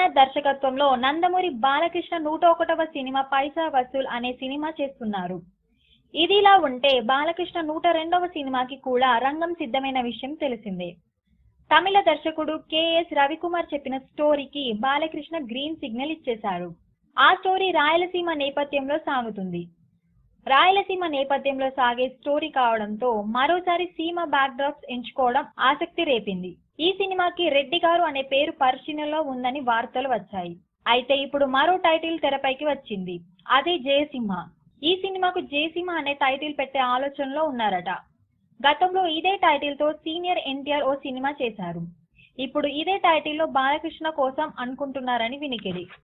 త్రినాథ్ దర్శకత్వంలో నందమూరి బాలకృష్ణ నూట ఒకటవ సినిమా పైసా వసూల్ అనే సినిమా చేస్తున్నారు ఇదిలా ఉంటే బాలకృష్ణ నూట రెండవ సినిమాకి కూడా రంగం సిద్ధమైన విషయం తెలిసిందే తమిళ దర్శకుడు కెఎస్ రవికుమార్ చెప్పిన స్టోరీకి బాలకృష్ణ గ్రీన్ సిగ్నల్ ఇచ్చేశారు ఆ స్టోరీ రాయలసీమ నేపథ్యంలో సాగుతుంది రాయలసీమ నేపథ్యంలో సాగే స్టోరీ కావడంతో మరోసారి సీమ బ్యాక్ డ్రాప్స్ ఎంచుకోవడం ఆసక్తి రేపింది ఈ సినిమాకి రెడ్డి గారు అనే పేరు పరిశీలనలో ఉందని వార్తలు వచ్చాయి అయితే ఇప్పుడు మరో టైటిల్ తెరపైకి వచ్చింది అదే జయసింహ ఈ సినిమాకు జయసింహ అనే టైటిల్ పెట్టే ఆలోచనలో ఉన్నారట గతంలో ఇదే టైటిల్ తో సీనియర్ ఎన్టీఆర్ ఓ సినిమా చేశారు ఇప్పుడు ఇదే టైటిల్ లో బాలకృష్ణ కోసం అనుకుంటున్నారని వినికిడి